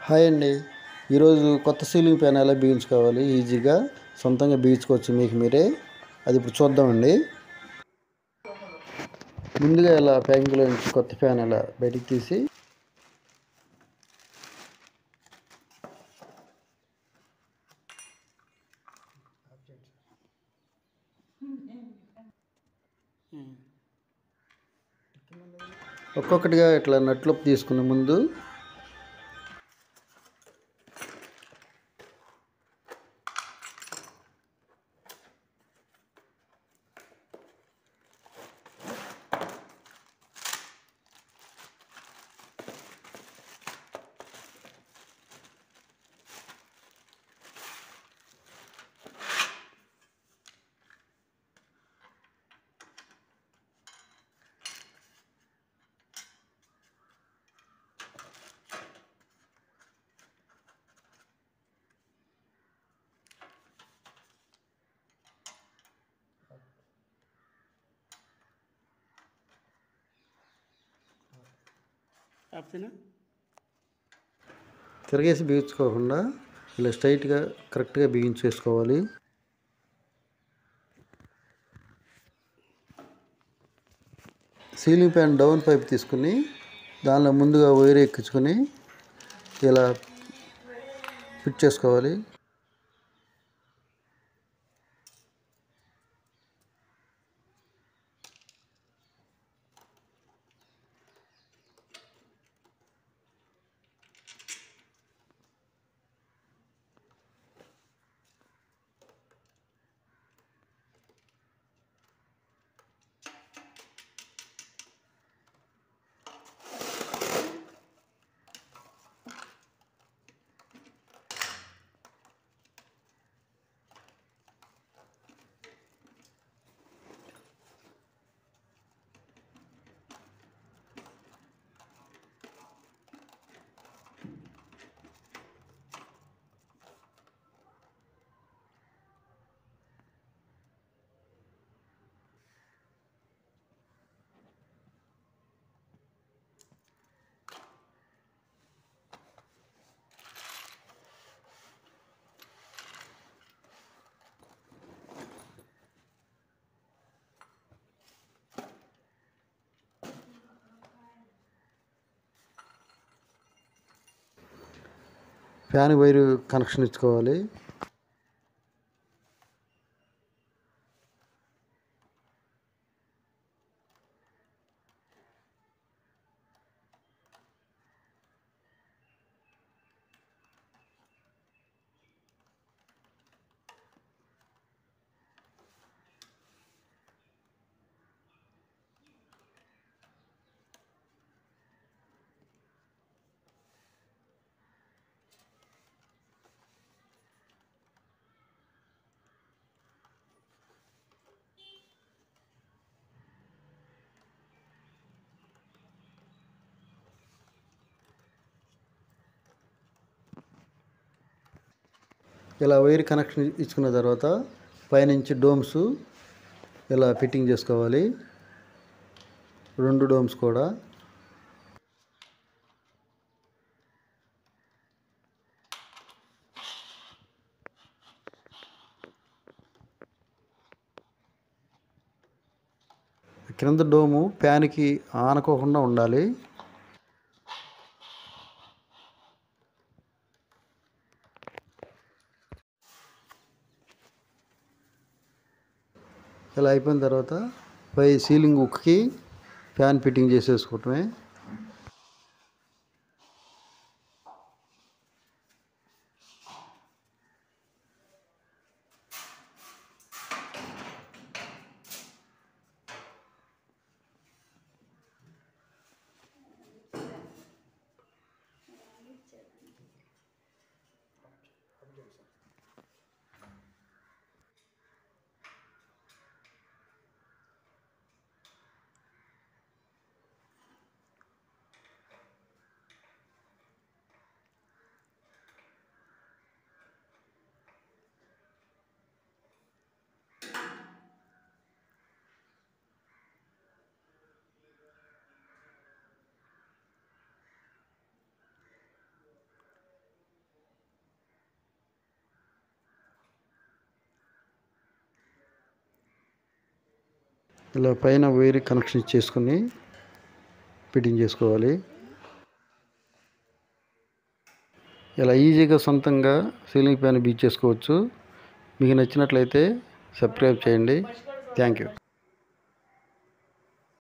hi అండి ఈరోజు కొత్త సీలింగ్ ఫ్యాన్ ఎలా బిగించుకోవాలి ఈజీగా సొంతంగా బిగించుకోవచ్చు మీకు మీరే అది ఇప్పుడు చూద్దామండి ముందుగా ఇలా ప్యాకింగ్లో నుంచి కొత్త ఫ్యాన్ ఇలా బయటికి తీసి ఒక్కొక్కటిగా ఇట్లా నట్లు తీసుకునే ముందు ఆప్షన్ తిరగేసి బిగించుకోకుండా ఇలా స్ట్రైట్గా కరెక్ట్గా బిగించేసుకోవాలి సీలింగ్ ఫ్యాన్ డౌన్ పైప్ తీసుకుని దానిలో ముందుగా వైర్ ఎక్కించుకొని ఇలా ఫిట్ చేసుకోవాలి ఫ్యాన్ వైరు కనెక్షన్ ఇచ్చుకోవాలి ఇలా వైర్ కనెక్షన్ ఇచ్చుకున్న తర్వాత పైనుంచి డోమ్స్ ఇలా ఫిట్టింగ్ చేసుకోవాలి రెండు డోమ్స్ కూడా క్రింద డోము ఫ్యాన్కి ఆనుకోకుండా ఉండాలి ఇలా అయిపోయిన తర్వాత పై సీలింగ్ ఉక్కి ఫ్యాన్ ఫిట్టింగ్ చేసేసుకోవటమే ఇలా పైన వైర్ కనెక్షన్ ఇచ్చేసుకొని ఫిట్టింగ్ చేసుకోవాలి ఇలా ఈజీగా సొంతంగా సీలింగ్ ఫ్యాన్ బీచ్ చేసుకోవచ్చు మీకు నచ్చినట్లయితే సబ్స్క్రైబ్ చేయండి థ్యాంక్ యూ